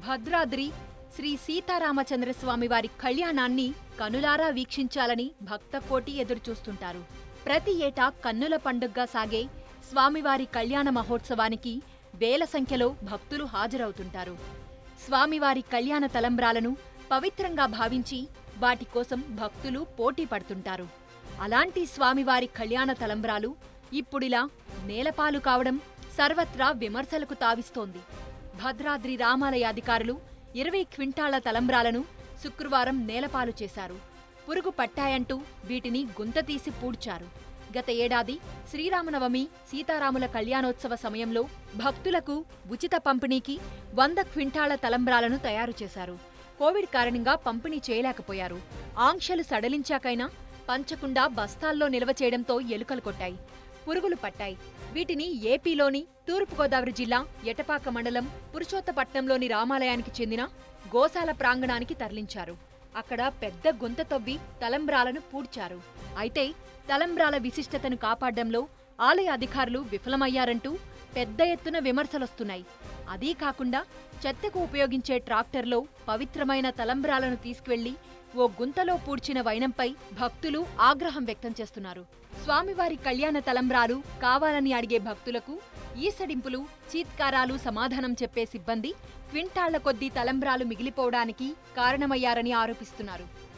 భద్రాద్రి శ్రీ సీతారామచంద్రస్వామి వారి కళ్యాణాన్ని కనులారా వీక్షించాలని భక్తకోటి ఎదురుచూస్తుంటారు ప్రతి ఏటా కన్నుల పండుగగా సాగే స్వామివారి కళ్యాణ మహోత్సవానికి వేల సంఖ్యలో భక్తులు హాజరవుతుంటారు స్వామివారి కళ్యాణ తలంబ్రాలను పవిత్రంగా భావించి వాటి కోసం భక్తులు పోటీ పడుతుంటారు అలాంటి స్వామివారి కళ్యాణ తలంబ్రాలు ఇప్పుడిలా నేలపాలు కావడం సర్వత్రా విమర్శలకు తావిస్తోంది భద్రాద్రి రామాలయ అధికారులు ఇరవై క్వింటాళ్ల తలంబ్రాలను శుక్రవారం నేలపాలు చేశారు పురుగు పట్టాయంటూ వీటిని గుంతతీసి పూడ్చారు గత ఏడాది శ్రీరామనవమి సీతారాముల కళ్యాణోత్సవ సమయంలో భక్తులకు ఉచిత పంపిణీకి వంద క్వింటాళ్ల తలంబ్రాలను తయారు చేశారు కోవిడ్ కారణంగా పంపిణీ చేయలేకపోయారు ఆంక్షలు సడలించాకైనా పంచకుండా బస్తాల్లో నిల్వ చేయడంతో ఎలుకలు కొట్టాయి పురుగులు పట్టాయి వీటిని ఏపీలోని తూర్పుగోదావరి జిల్లా ఎటపాక మండలం పురుషోత్తపట్నంలోని రామాలయానికి చెందిన గోశాల ప్రాంగణానికి తరలించారు అక్కడ పెద్ద గుంత తవ్వి తలంబ్రాలను పూడ్చారు అయితే తలంబ్రాల విశిష్టతను కాపాడడంలో ఆలయ అధికారులు విఫలమయ్యారంటూ పెద్ద ఎత్తున విమర్శలొస్తున్నాయి అదీ కాకుండా చెత్తకు ఉపయోగించే ట్రాక్టర్లో పవిత్రమైన తలంబ్రాలను తీసుకువెళ్లి ఓ గుంతలో పూడ్చిన వైనంపై భక్తులు ఆగ్రహం వ్యక్తం చేస్తున్నారు స్వామివారి కళ్యాణ తలంబ్రాలు కావాలని అడిగే భక్తులకు ఈసడింపులు చీత్కారాలు సమాధానం చెప్పే సిబ్బంది క్వింటాళ్ల కొద్దీ తలంబ్రాలు మిగిలిపోవడానికి కారణమయ్యారని ఆరోపిస్తున్నారు